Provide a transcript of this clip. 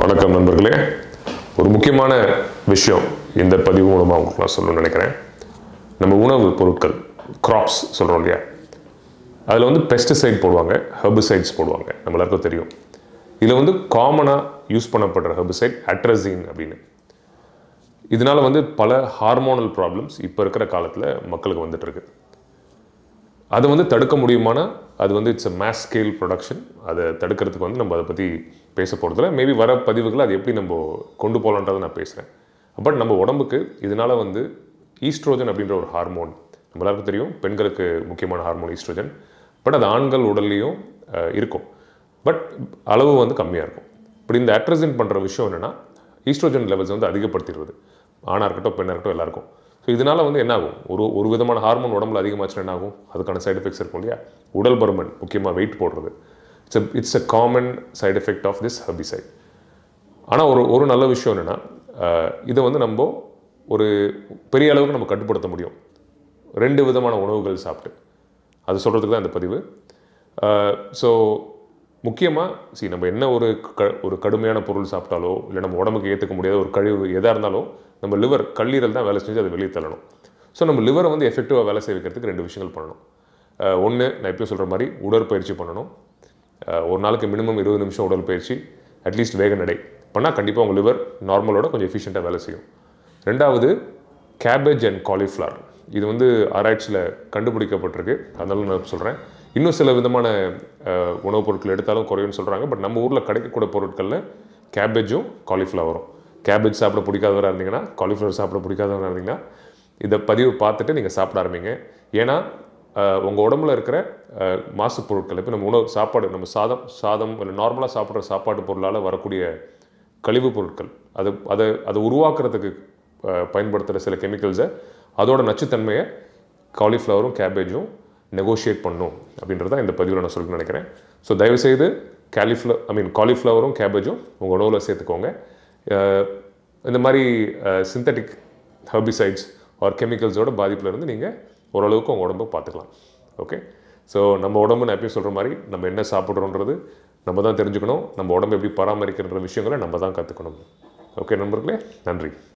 வணக்கம் நண்பர்களே ஒரு முக்கியமான விஷயம் இந்த பதிவு மூலமாக உங்களுக்கு நான் சொல்லணும்னு நினைக்கிறேன் நம்ம உணவு பொருட்கள் கிராப்ஸ் சொல்கிறோம் இல்லையா அதில் வந்து பெஸ்டிசைட் போடுவாங்க ஹெர்பிசைட்ஸ் போடுவாங்க நம்ம எல்லாருக்கும் தெரியும் இதில் வந்து காமனாக யூஸ் பண்ணப்படுற ஹெர்பிசைட் அட்ரஸின் அப்படின்னு இதனால் வந்து பல ஹார்மோனல் ப்ராப்ளம்ஸ் இப்போ இருக்கிற காலத்தில் மக்களுக்கு வந்துட்டு இருக்கு அதை வந்து தடுக்க முடியுமானா அது வந்து it's a mass scale production அதை தடுக்கிறதுக்கு வந்து நம்ம அதை பற்றி பேச போகிறதில்ல மேபி வர பதிவுகள் அது எப்படி நம்ம கொண்டு போகலான்றதை நான் பேசுகிறேன் பட் நம்ம உடம்புக்கு இதனால் வந்து ஈஸ்ட்ரோஜன் அப்படின்ற ஒரு ஹார்மோன் நம்ம எல்லாருக்கும் தெரியும் பெண்களுக்கு முக்கியமான ஹார்மோன் ஈஸ்ட்ரோஜன் பட் அது ஆண்கள் உடல்லையும் அஹ், இருக்கும் பட் அளவு வந்து கம்மியாக இருக்கும் இப்படி இந்த அட்ரஸின் பண்ணுற விஷயம் என்னென்னா ஈஸ்ட்ரோஜன் லெவல்ஸ் வந்து அதிகப்படுத்திடுவது ஆணாக இருக்கட்டும் பெண்ணாக இருக்கட்டும் எல்லாருக்கும் ஸோ இதனால் வந்து என்ன ஆகும் ஒரு ஒரு விதமான ஹார்மோன் உடம்புல அதிகமாச்சுன்னா என்ன ஆகும் அதுக்கான சைடு எஃபெக்ட்ஸ் இருக்கும் இல்லையா உடல் பருமன் முக்கியமாக வெயிட் போடுறது it's it's a common side effect of this herbicide ஆனால் ஒரு ஒரு நல்ல விஷயம் என்னென்னா இதை வந்து நம்ம ஒரு பெரிய அளவுக்கு நம்ம கட்டுப்படுத்த முடியும் ரெண்டு விதமான உணவுகள் சாப்பிட்டு அது சொல்கிறதுக்கு தான் இந்த பதிவு ஸோ முக்கியமாக see நம்ம என்ன ஒரு க ஒரு கடுமையான பொருள் சாப்பிட்டாலோ இல்லை நம்ம உடம்புக்கு ஏற்றுக்க முடியாத ஒரு கழிவு எதாக இருந்தாலும் நம்ம லிவர் கல்லீரல் தான் வேலை செஞ்சு அதை வெளியே தள்ளணும் ஸோ நம்ம லிவரை வந்து எஃபெக்டிவாக வேலை செய்ய வைக்கிறதுக்கு ரெண்டு விஷயங்கள் பண்ணணும் ஒன்று நான் எப்பயும் சொல்கிற மாதிரி உடற்பயிற்சி பண்ணணும் அஹ் ஒரு நாளுக்கு மினிமம் இருபது நிமிஷம் உடற்பயிற்சி அட்லீஸ்ட் வேக நடை பண்ணால் கண்டிப்பாக உங்கள் லிவர் நார்மலோட கொஞ்சம் எஃபிஷியண்ட்டாக வேலை செய்யும் ரெண்டாவது கேபேஜ் அண்ட் காலிஃப்ளவர் இது வந்து ஆராய்ச்சியில் கண்டுபிடிக்கப்பட்டிருக்கு அதனால நான் சொல்கிறேன் இன்னும் சில விதமான அஹ், உணவுப் பொருட்கள் எடுத்தாலும் குறையும்னு சொல்கிறாங்க பட் நம்ம ஊரில் கிடைக்கக்கூடிய பொருட்களில் கேபேஜும் காலிஃப்ளவரும் கேபேஜ் சாப்பிட பிடிக்காதவராக இருந்தீங்கன்னா காலிஃப்ளவர் சாப்பிட பிடிக்காதவராக இருந்தீங்கன்னா இதை பதிவு பார்த்துட்டு நீங்கள் சாப்பிட ஆரம்பிங்க ஏன்னா உங்கள் உடம்புல இருக்கிற அஹ், மாசுப் பொருட்கள் இப்போ நம்ம உணவு சாப்பாடு நம்ம சாதம் சாதம் இல்லை நார்மலாக சாப்பிட்ற சாப்பாட்டு பொருளால் வரக்கூடிய கழிவுப் பொருட்கள் அது அதை அதை உருவாக்குறதுக்கு அஹ், பயன்படுத்துகிற சில கெமிக்கல்ஸை அதோட நச்சுத்தன்மையை காலிஃப்ளவரும் கேபேஜும் நெகோஷியேட் பண்ணும் அப்படின்றது தான் இந்த பதிவில் நான் சொல்லணும்னு நினைக்கிறேன் ஸோ தயவுசெய்து கேலிஃப்ளவர் ஐ மீன் காலிஃப்ளவரும் கேபேஜும் உங்கள் உணவில் சேர்த்துக்கோங்க அஹ், இந்த மாதிரி சிந்தட்டிக் ஹெர்பிசைட்ஸ் ஆர் கெமிக்கல்ஸோட பாதிப்புலேருந்து நீங்கள் ஓரளவுக்கு உங்கள் உடம்பை பார்த்துக்கலாம் ஓகே ஸோ நம்ம உடம்பு நான் எப்பயும் சொல்கிற மாதிரி நம்ம என்ன சாப்பிட்றோன்றது நம்ம தான் தெரிஞ்சுக்கணும் நம்ம உடம்பை எப்படி பராமரிக்கின்ற விஷயங்களை நம்ம தான் கற்றுக்கணும் ஓகே நண்பர்களே நன்றி